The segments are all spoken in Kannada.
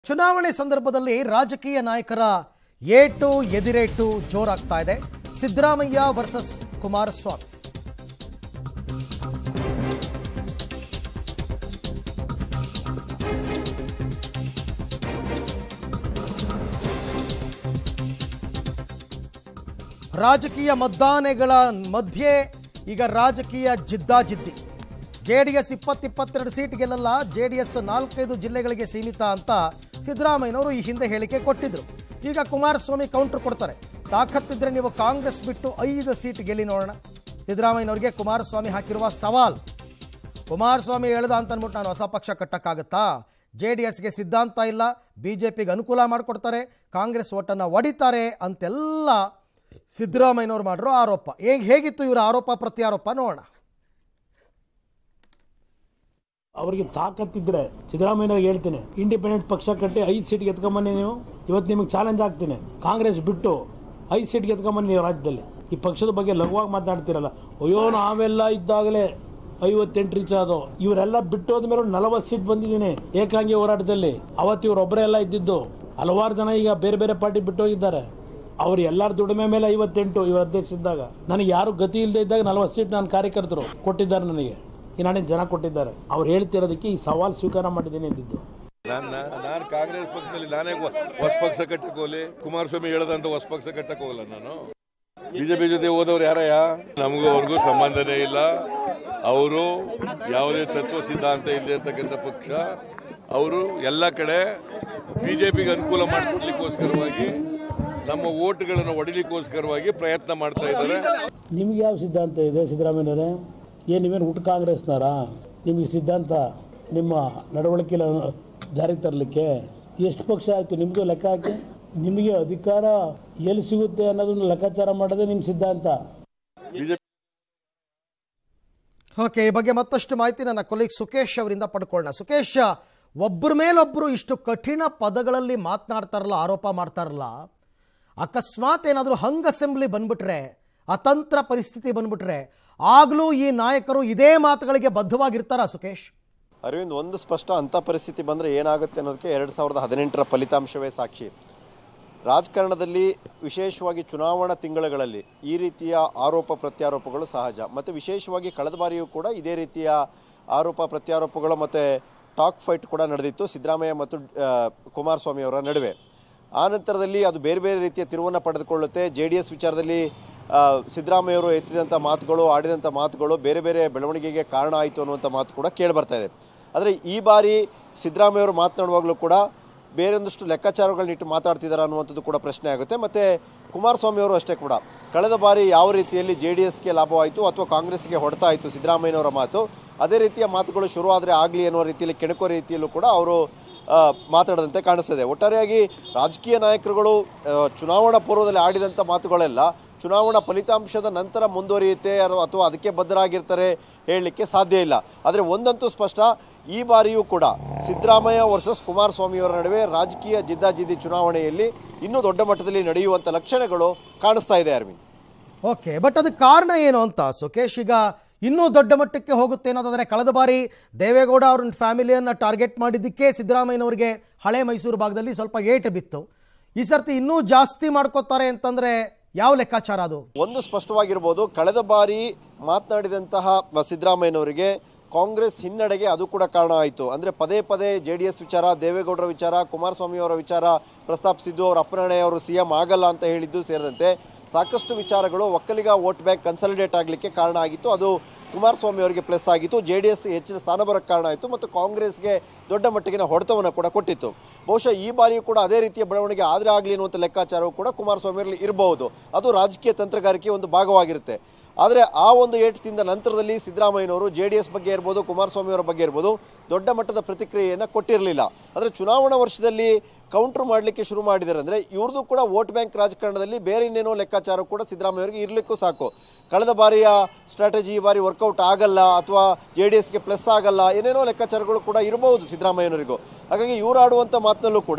ಚುನಾವಣೆ ಸಂದರ್ಭದಲ್ಲಿ ರಾಜಕೀಯ ನಾಯಕರ ಏಟು ಎದಿರೇಟು ಜೋರಾಗ್ತಾ ಇದೆ ಸಿದ್ದರಾಮಯ್ಯ ವರ್ಸಸ್ ಕುಮಾರಸ್ವಾಮಿ ರಾಜಕೀಯ ಮತದಾನೆಗಳ ಮಧ್ಯೆ ಈಗ ರಾಜಕೀಯ ಜಿದ್ದಾಜಿದ್ದಿ ಜೆ ಡಿ ಎಸ್ ಇಪ್ಪತ್ತಿಪ್ಪತ್ತೆರಡು ಸೀಟ್ ಗೆಲ್ಲಲ್ಲ ಜೆ ಡಿ ಎಸ್ ನಾಲ್ಕೈದು ಜಿಲ್ಲೆಗಳಿಗೆ ಸೀಮಿತ ಅಂತ ಸಿದ್ದರಾಮಯ್ಯನವರು ಈ ಹಿಂದೆ ಹೇಳಿಕೆ ಕೊಟ್ಟಿದ್ರು ಈಗ ಕುಮಾರಸ್ವಾಮಿ ಕೌಂಟರ್ ಕೊಡ್ತಾರೆ ತಾಕತ್ತಿದ್ರೆ ನೀವು ಕಾಂಗ್ರೆಸ್ ಬಿಟ್ಟು ಐದು ಸೀಟ್ ಗೆಲ್ಲಿ ನೋಡೋಣ ಸಿದ್ದರಾಮಯ್ಯನವರಿಗೆ ಕುಮಾರಸ್ವಾಮಿ ಹಾಕಿರುವ ಸವಾಲ್ ಕುಮಾರಸ್ವಾಮಿ ಹೇಳ್ದ ಅಂತ ಅಂದ್ಬಿಟ್ಟು ನಾನು ಹೊಸ ಪಕ್ಷ ಕಟ್ಟಕ್ಕಾಗತ್ತಾ ಜೆ ಡಿ ಎಸ್ಗೆ ಸಿದ್ಧಾಂತ ಇಲ್ಲ ಬಿ ಜೆ ಪಿಗೆ ಅನುಕೂಲ ಮಾಡಿಕೊಡ್ತಾರೆ ಕಾಂಗ್ರೆಸ್ ಓಟನ್ನು ಒಡಿತಾರೆ ಅಂತೆಲ್ಲ ಸಿದ್ದರಾಮಯ್ಯನವ್ರು ಮಾಡಿರೋ ಆರೋಪ ಹೇಗೆ ಹೇಗಿತ್ತು ಇವರ ಆರೋಪ ಪ್ರತ್ಯಾರೋಪ ನೋಡೋಣ ಅವ್ರಿಗೆ ತಾಕತ್ತಿದ್ರೆ ಸಿದ್ದರಾಮಯ್ಯವ್ರಿಗೆ ಹೇಳ್ತೀನಿ ಇಂಡಿಪೆಂಡೆಂಟ್ ಪಕ್ಷ ಕಟ್ಟಿ ಐದು ಸೀಟ್ ಗೆದ್ಕೊಂಬನ್ನಿ ನೀವು ಇವತ್ತು ನಿಮಗೆ ಚಾಲೆಂಜ್ ಆಗ್ತೀನಿ ಕಾಂಗ್ರೆಸ್ ಬಿಟ್ಟು ಐದು ಸೀಟ್ ಗೆದ್ಕೊಂಬನ್ನಿ ನೀವು ರಾಜ್ಯದಲ್ಲಿ ಈ ಪಕ್ಷದ ಬಗ್ಗೆ ಲಘುವಾಗಿ ಮಾತನಾಡ್ತಿರಲ್ಲ ಅಯ್ಯೋ ನಾವೆಲ್ಲ ಇದ್ದಾಗಲೇ ಐವತ್ತೆಂಟು ರೀಚ್ ಆದೋ ಇವರೆಲ್ಲ ಬಿಟ್ಟು ಹೋದ್ಮೇಲೆ ನಲವತ್ತು ಸೀಟ್ ಬಂದಿದ್ದೀನಿ ಏಕಾಂಗಿ ಹೋರಾಟದಲ್ಲಿ ಅವತ್ತು ಇವರೊಬ್ಬರೇ ಎಲ್ಲ ಇದ್ದಿದ್ದು ಹಲವಾರು ಜನ ಈಗ ಬೇರೆ ಬೇರೆ ಪಾರ್ಟಿ ಬಿಟ್ಟು ಹೋಗಿದ್ದಾರೆ ಅವ್ರು ಎಲ್ಲರ ದುಡಿಮೆ ಮೇಲೆ ಐವತ್ತೆಂಟು ಇವ್ರ ಅಧ್ಯಕ್ಷ ಇದ್ದಾಗ ನನಗೆ ಯಾರು ಗತಿ ಇಲ್ಲದೆ ಇದ್ದಾಗ ನಲವತ್ತು ಸೀಟ್ ನನ್ನ ಕಾರ್ಯಕರ್ತರು ಕೊಟ್ಟಿದ್ದಾರೆ ನನಗೆ ಈ ನಾನೇ ಜನ ಕೊಟ್ಟಿದ್ದಾರೆ ಅವ್ರು ಹೇಳ್ತಿರೋದಕ್ಕೆ ಈ ಸವಾಲು ಸ್ವೀಕಾರ ಮಾಡಿದ್ದೀನಿ ಅಂದಿದ್ದು ನಾನು ನಾನು ಕಾಂಗ್ರೆಸ್ ಪಕ್ಷದಲ್ಲಿ ನಾನೇ ಹೊ- ಹೊಸ ಪಕ್ಷ ಕಟ್ಟಕ್ಕೆ ಹೋಗ್ಲಿ ಕುಮಾರಸ್ವಾಮಿ ಹೇಳದಂತ ಹೊಸ ಪಕ್ಷ ಕಟ್ಟಕ್ಕೆ ಹೋಗಲ್ಲ ನಾನು ಬಿಜೆಪಿ ಜೊತೆ ಹೋದವ್ರು ಯಾರಯ್ಯ ನಮಗೂ ಅವ್ರಿಗೂ ಸಂಬಂಧನೇ ಇಲ್ಲ ಅವರು ಯಾವುದೇ ತತ್ವ ಸಿದ್ಧಾಂತ ಇಲ್ಲದೆ ಇರ್ತಕ್ಕಂಥ ಪಕ್ಷ ಅವರು ಎಲ್ಲ ಕಡೆ ಬಿಜೆಪಿಗೆ ಅನುಕೂಲ ಮಾಡಿಕೊಡ್ಲಿಕ್ಕೋಸ್ಕರವಾಗಿ ನಮ್ಮ ಓಟ್ಗಳನ್ನು ಹೊಡಿಲಿಕ್ಕೋಸ್ಕರವಾಗಿ ಪ್ರಯತ್ನ ಮಾಡ್ತಾ ಇದ್ದಾರೆ ನಿಮ್ಗೆ ಯಾವ ಸಿದ್ಧಾಂತ ಇದೆ ಸಿದ್ದರಾಮಯ್ಯನವರೇ ಏನು ನೀವೇನು ಹುಟ್ಟು ಕಾಂಗ್ರೆಸ್ನಾರಾ ನಿಮಗೆ ಸಿದ್ಧಾಂತ ನಿಮ್ಮ ನಡವಳಿಕೆಯಲ್ಲಿ ಜಾರಿಗೆ ತರಲಿಕ್ಕೆ ಎಷ್ಟು ಪಕ್ಷ ಆಯಿತು ನಿಮ್ಮದು ಲೆಕ್ಕ ಹಾಕಿ ನಿಮಗೆ ಅಧಿಕಾರ ಎಲ್ಲಿ ಸಿಗುತ್ತೆ ಅನ್ನೋದನ್ನ ಲೆಕ್ಕಾಚಾರ ಮಾಡೋದೇ ನಿಮ್ಮ ಸಿದ್ಧಾಂತ ಬಿಜೆಪಿ ಓಕೆ ಈ ಬಗ್ಗೆ ಮತ್ತಷ್ಟು ಮಾಹಿತಿ ನನ್ನ ಕೊಲೀಗ್ ಸುಕೇಶ್ ಅವರಿಂದ ಪಡ್ಕೊಳ್ಳೋಣ ಸುಕೇಶ್ ಒಬ್ಬರ ಮೇಲೊಬ್ಬರು ಇಷ್ಟು ಕಠಿಣ ಪದಗಳಲ್ಲಿ ಮಾತನಾಡ್ತಾರಲ್ಲ ಆರೋಪ ಮಾಡ್ತಾರಲ್ಲ ಅಕಸ್ಮಾತ್ ಏನಾದರೂ ಹಂಗ್ ಅಸೆಂಬ್ಲಿ ಬಂದ್ಬಿಟ್ರೆ ಅತಂತ್ರ ಪರಿಸ್ಥಿತಿ ಬಂದ್ಬಿಟ್ರೆ ಆಗಲೂ ಈ ನಾಯಕರು ಇದೇ ಮಾತುಗಳಿಗೆ ಬದ್ಧವಾಗಿರ್ತಾರಾ ಸುಕೇಶ್ ಅರವಿಂದ್ ಒಂದು ಸ್ಪಷ್ಟ ಅಂಥ ಪರಿಸ್ಥಿತಿ ಬಂದರೆ ಏನಾಗುತ್ತೆ ಅನ್ನೋದಕ್ಕೆ ಎರಡು ಸಾವಿರದ ಹದಿನೆಂಟರ ಫಲಿತಾಂಶವೇ ಸಾಕ್ಷಿ ರಾಜಕಾರಣದಲ್ಲಿ ವಿಶೇಷವಾಗಿ ಚುನಾವಣಾ ತಿಂಗಳುಗಳಲ್ಲಿ ಈ ರೀತಿಯ ಆರೋಪ ಪ್ರತ್ಯಾರೋಪಗಳು ಸಹಜ ಮತ್ತು ವಿಶೇಷವಾಗಿ ಕಳೆದ ಬಾರಿಯೂ ಕೂಡ ಇದೇ ರೀತಿಯ ಆರೋಪ ಪ್ರತ್ಯಾರೋಪಗಳು ಮತ್ತು ಟಾಕ್ ಫೈಟ್ ಕೂಡ ನಡೆದಿತ್ತು ಸಿದ್ದರಾಮಯ್ಯ ಮತ್ತು ಆ, ಕುಮಾರಸ್ವಾಮಿ ಅವರ ನಡುವೆ ಆ ನಂತರದಲ್ಲಿ ಅದು ಬೇರೆ ಬೇರೆ ರೀತಿಯ ತಿರುವನ್ನು ಪಡೆದುಕೊಳ್ಳುತ್ತೆ ಜೆ ಡಿ ಎಸ್ ವಿಚಾರದಲ್ಲಿ ಆ, ಸಿದ್ದರಾಮಯ್ಯವರು ಎತ್ತಿದಂಥ ಮಾತುಗಳು ಆಡಿದಂಥ ಮಾತುಗಳು ಬೇರೆ ಬೇರೆ ಬೆಳವಣಿಗೆಗೆ ಕಾರಣ ಆಯಿತು ಅನ್ನುವಂಥ ಮಾತು ಕೂಡ ಕೇಳಿಬರ್ತಾ ಇದೆ ಆದರೆ ಈ ಬಾರಿ ಸಿದ್ದರಾಮಯ್ಯವರು ಮಾತನಾಡುವಾಗಲೂ ಕೂಡ ಬೇರೊಂದಷ್ಟು ಲೆಕ್ಕಾಚಾರಗಳನ್ನಿಟ್ಟು ಮಾತಾಡ್ತಿದ್ದಾರೆ ಅನ್ನುವಂಥದ್ದು ಕೂಡ ಪ್ರಶ್ನೆ ಆಗುತ್ತೆ ಮತ್ತು ಕುಮಾರಸ್ವಾಮಿ ಅವರು ಅಷ್ಟೇ ಕೂಡ ಕಳೆದ ಬಾರಿ ಯಾವ ರೀತಿಯಲ್ಲಿ ಜೆ ಡಿ ಎಸ್ಗೆ ಲಾಭವಾಯಿತು ಅಥವಾ ಕಾಂಗ್ರೆಸ್ಗೆ ಹೊಡೆತ ಆಯಿತು ಸಿದ್ದರಾಮಯ್ಯನವರ ಮಾತು ಅದೇ ರೀತಿಯ ಮಾತುಗಳು ಶುರುವಾದರೆ ಆಗಲಿ ಅನ್ನುವ ರೀತಿಯಲ್ಲಿ ಕೆಣಕೋ ರೀತಿಯಲ್ಲೂ ಕೂಡ ಅವರು ಆ, ಮಾತಾಡದಂತೆ ಕಾಣಿಸ್ತದೆ ಒಟ್ಟಾರೆಯಾಗಿ ರಾಜಕೀಯ ನಾಯಕರುಗಳು ಆ, ಚುನಾವಣಾ ಪೂರ್ವದಲ್ಲಿ ಆಡಿದಂಥ ಮಾತುಗಳೆಲ್ಲ ಚುನಾವಣಾ ಫಲಿತಾಂಶದ ನಂತರ ಮುಂದುವರಿಯುತ್ತೆ ಅಥವಾ ಅಥವಾ ಅದಕ್ಕೆ ಬದ್ಧರಾಗಿರ್ತಾರೆ ಹೇಳಲಿಕ್ಕೆ ಸಾಧ್ಯ ಇಲ್ಲ ಆದರೆ ಒಂದಂತೂ ಸ್ಪಷ್ಟ ಈ ಬಾರಿಯೂ ಕೂಡ ಸಿದ್ದರಾಮಯ್ಯ ವರ್ಸಸ್ ಕುಮಾರಸ್ವಾಮಿಯವರ ನಡುವೆ ರಾಜಕೀಯ ಜಿದ್ದಾಜಿದ್ದಿ ಚುನಾವಣೆಯಲ್ಲಿ ಇನ್ನೂ ದೊಡ್ಡ ಮಟ್ಟದಲ್ಲಿ ನಡೆಯುವಂಥ ಲಕ್ಷಣಗಳು ಕಾಣಿಸ್ತಾ ಇದೆ ಅರವಿಂದ್ ಓಕೆ ಬಟ್ ಅದಕ್ಕೆ ಕಾರಣ ಏನು ಅಂತ ಸುಕೇಶ್ ಈಗ ಇನ್ನೂ ದೊಡ್ಡ ಮಟ್ಟಕ್ಕೆ ಹೋಗುತ್ತೆ ಅನ್ನೋದಾದರೆ ಕಳೆದ ಬಾರಿ ದೇವೇಗೌಡ ಅವ್ರ ಫ್ಯಾಮಿಲಿಯನ್ನು ಟಾರ್ಗೆಟ್ ಮಾಡಿದ್ದಕ್ಕೆ ಸಿದ್ದರಾಮಯ್ಯನವರಿಗೆ ಹಳೆ ಮೈಸೂರು ಭಾಗದಲ್ಲಿ ಸ್ವಲ್ಪ ಏಟು ಬಿತ್ತು ಈ ಸರ್ತಿ ಇನ್ನೂ ಜಾಸ್ತಿ ಮಾಡ್ಕೋತಾರೆ ಅಂತಂದ್ರೆ ಯಾವ ಲೆಕ್ಕಾಚಾರ ಅದು ಒಂದು ಸ್ಪಷ್ಟವಾಗಿರ್ಬೋದು ಕಳೆದ ಬಾರಿ ಮಾತನಾಡಿದಂತಹ ಸಿದ್ದರಾಮಯ್ಯನವರಿಗೆ ಕಾಂಗ್ರೆಸ್ ಹಿನ್ನಡೆಗೆ ಅದು ಕೂಡ ಕಾರಣ ಆಯಿತು ಅಂದರೆ ಪದೇ ಪದೇ ಜೆ ಡಿ ಎಸ್ ವಿಚಾರ ದೇವೇಗೌಡರ ವಿಚಾರ ಕುಮಾರಸ್ವಾಮಿ ಅವರ ವಿಚಾರ ಪ್ರಸ್ತಾಪಿಸಿದ್ದು ಅವರ ಅಪ್ಪರಣೆ ಅವರು ಸಿ ಎಂ ಆಗಲ್ಲ ಅಂತ ಹೇಳಿದ್ದು ಸೇರಿದಂತೆ ಸಾಕಷ್ಟು ವಿಚಾರಗಳು ಒಕ್ಕಲಿಗ ವೋಟ್ ಬ್ಯಾಂಕ್ ಕನ್ಸಾಲಿಡೇಟ್ ಆಗಲಿಕ್ಕೆ ಕಾರಣ ಆಗಿತ್ತು ಅದು ಕುಮಾರಸ್ವಾಮಿ ಅವರಿಗೆ ಪ್ಲಸ್ ಆಗಿತ್ತು ಜೆ ಡಿ ಎಸ್ ಹೆಚ್ಚಿನ ಸ್ಥಾನ ಬರೋಕ್ಕೆ ಕಾರಣ ಆಯಿತು ಮತ್ತು ಕಾಂಗ್ರೆಸ್ಗೆ ದೊಡ್ಡ ಮಟ್ಟಿಗಿನ ಹೊಡೆತವನ್ನು ಕೂಡ ಕೊಟ್ಟಿತ್ತು ಬಹುಶಃ ಈ ಬಾರಿಯೂ ಕೂಡ ಅದೇ ರೀತಿಯ ಬೆಳವಣಿಗೆ ಆದರೆ ಆಗಲಿ ಅನ್ನುವಂಥ ಲೆಕ್ಕಾಚಾರವು ಕೂಡ ಕುಮಾರಸ್ವಾಮಿ ಅವರಲ್ಲಿ ಇರಬಹುದು ಅದು ರಾಜಕೀಯ ತಂತ್ರಗಾರಿಕೆ ಒಂದು ಭಾಗವಾಗಿರುತ್ತೆ ಆದರೆ ಆ ಒಂದು ಏಟದಿಂದ ನಂತರದಲ್ಲಿ ಸಿದ್ದರಾಮಯ್ಯನವರು ಜೆ ಡಿ ಎಸ್ ಬಗ್ಗೆ ಇರ್ಬೋದು ಕುಮಾರಸ್ವಾಮಿ ಅವರ ಬಗ್ಗೆ ಇರ್ಬೋದು ದೊಡ್ಡ ಮಟ್ಟದ ಪ್ರತಿಕ್ರಿಯೆಯನ್ನು ಕೊಟ್ಟಿರಲಿಲ್ಲ ಆದರೆ ಚುನಾವಣಾ ವರ್ಷದಲ್ಲಿ ಕೌಂಟರ್ ಮಾಡಲಿಕ್ಕೆ ಶುರು ಮಾಡಿದ್ದಾರೆ ಅಂದರೆ ಇವ್ರದ್ದು ಕೂಡ ವೋಟ್ ಬ್ಯಾಂಕ್ ರಾಜಕಾರಣದಲ್ಲಿ ಬೇರೆ ಇನ್ನೇನೋ ಲೆಕ್ಕಾಚಾರ ಕೂಡ ಸಿದ್ದರಾಮಯ್ಯ ಅವರಿಗೆ ಇರಲಿಕ್ಕೂ ಸಾಕು ಕಳೆದ ಬಾರಿಯ ಸ್ಟ್ರಾಟಜಿ ಈ ಬಾರಿ ವರ್ಕೌಟ್ ಆಗಲ್ಲ ಅಥವಾ ಜೆ ಡಿ ಎಸ್ಗೆ ಪ್ಲಸ್ ಆಗಲ್ಲ ಏನೇನೋ ಲೆಕ್ಕಾಚಾರಗಳು ಕೂಡ ಇರಬಹುದು ಸಿದ್ದರಾಮಯ್ಯನವರಿಗೂ ಹಾಗಾಗಿ ಇವರು ಆಡುವಂಥ ಮಾತಿನಲ್ಲೂ ಕೂಡ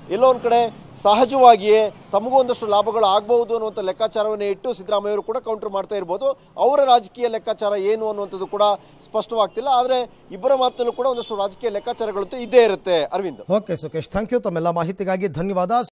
ಎಲ್ಲೋ ಒಂದು ಕಡೆ ಸಹಜವಾಗಿಯೇ ತಮಗೂ ಒಂದಷ್ಟು ಲಾಭಗಳು ಆಗಬಹುದು ಅನ್ನುವಂಥ ಲೆಕ್ಕಾಚಾರವನ್ನೇ ಇಟ್ಟು ಸಿದ್ದರಾಮಯ್ಯ ಅವರು ಕೂಡ ಕೌಂಟರ್ ಮಾಡ್ತಾ ಇರ್ಬೋದು ಅವರ ರಾಜಕೀಯ ಲೆಕ್ಕಾಚಾರ ಏನು ಅನ್ನುವಂಥದ್ದು ಕೂಡ ಸ್ಪಷ್ಟವಾಗ್ತಿಲ್ಲ ಆದರೆ ಇಬ್ಬರ ಮಾತಲ್ಲೂ ಕೂಡ ಒಂದಷ್ಟು ರಾಜಕೀಯ ಲೆಕ್ಕಾಚಾರಗಳಂತೂ ಇದ್ದೇ ಇರುತ್ತೆ Aravind okay Sukesh thank you ತಮ್ಮೆಲ್ಲ ಮಾಹಿತಿಗಾಗಿ ಧನ್ಯವಾದ